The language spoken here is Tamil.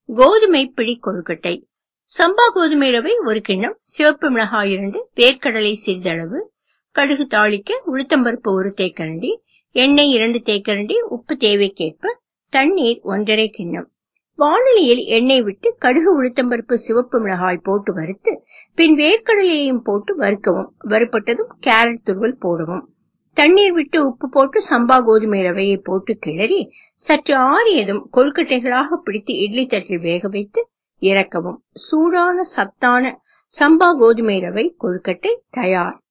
கோதுமை பிடி கொழுக்கட்டை சம்பா கோதுமை ரவை ஒரு கிண்ணம் சிவப்பு மிளகாய் இரண்டு வேர்க்கடலை சிறிதளவு கடுகு தாளிக்க உளுத்தம்பருப்பு ஒரு தேக்கரண்டி எண்ணெய் இரண்டு தேக்கரண்டி உப்பு தேவைக்கேற்ப தண்ணீர் ஒன்றரை கிண்ணம் வானொலியில் எண்ணெய் விட்டு கடுகு உளுத்தம்பருப்பு சிவப்பு மிளகாய் போட்டு வறுத்து பின் வேர்க்கடலையையும் போட்டு வறுக்கவும் வறுப்பட்டதும் கேரட் துருவல் போடவும் தண்ணீர் விட்டு உப்பு போட்டு சம்பா கோதுமை ரவையை போட்டு கிளறி சற்று ஆறியதும் கொழுக்கட்டைகளாக பிடித்து இட்லி தட்டில் வேக வைத்து இறக்கவும் சூடான சத்தான சம்பா கோதுமை ரவை கொழுக்கட்டை தயார்